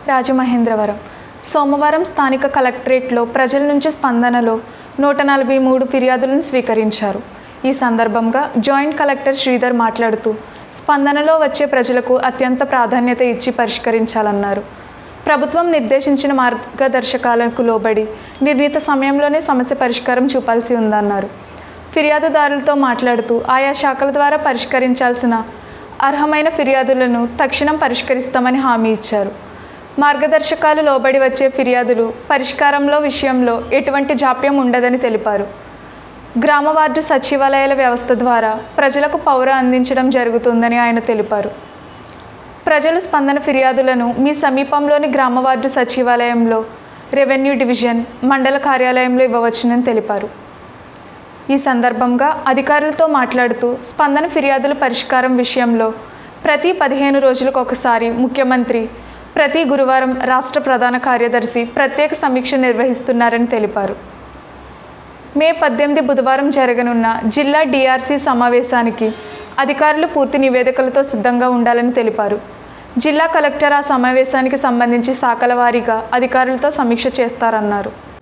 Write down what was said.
రాజమహేంద్రవరం సోమవారం స్థానిక కలెక్టరేట్లో ప్రజల నుంచి స్పందనలో నూట నలభై మూడు ఫిర్యాదులను స్వీకరించారు ఈ సందర్భంగా జాయింట్ కలెక్టర్ శ్రీధర్ మాట్లాడుతూ స్పందనలో వచ్చే ప్రజలకు అత్యంత ప్రాధాన్యత ఇచ్చి పరిష్కరించాలన్నారు ప్రభుత్వం నిర్దేశించిన మార్గదర్శకాలకు లోబడి నిర్ణీత సమయంలోనే సమస్య పరిష్కారం చూపాల్సి ఉందన్నారు ఫిర్యాదుదారులతో మాట్లాడుతూ ఆయా శాఖల ద్వారా పరిష్కరించాల్సిన అర్హమైన ఫిర్యాదులను తక్షణం పరిష్కరిస్తామని హామీ ఇచ్చారు మార్గదర్శకాలు లోబడి వచ్చే ఫిర్యాదులు పరిష్కారంలో విషయంలో ఎటువంటి జాప్యం ఉండదని తెలిపారు గ్రామ వార్డు సచివాలయాల వ్యవస్థ ద్వారా ప్రజలకు పౌర అందించడం జరుగుతుందని ఆయన తెలిపారు ప్రజలు స్పందన ఫిర్యాదులను మీ సమీపంలోని గ్రామ వార్డు సచివాలయంలో రెవెన్యూ డివిజన్ మండల కార్యాలయంలో ఇవ్వవచ్చునని తెలిపారు ఈ సందర్భంగా అధికారులతో మాట్లాడుతూ స్పందన ఫిర్యాదుల పరిష్కారం విషయంలో ప్రతి పదిహేను రోజులకు ఒకసారి ముఖ్యమంత్రి ప్రతి గురువారం రాష్ట్ర ప్రధాన కార్యదర్శి ప్రత్యేక సమీక్ష నిర్వహిస్తున్నారని తెలిపారు మే పద్దెనిమిది బుధవారం జరగనున్న జిల్లా డిఆర్సీ సమావేశానికి అధికారులు పూర్తి నివేదికలతో సిద్ధంగా ఉండాలని తెలిపారు జిల్లా కలెక్టర్ ఆ సమావేశానికి సంబంధించి శాఖల వారీగా అధికారులతో సమీక్ష చేస్తారన్నారు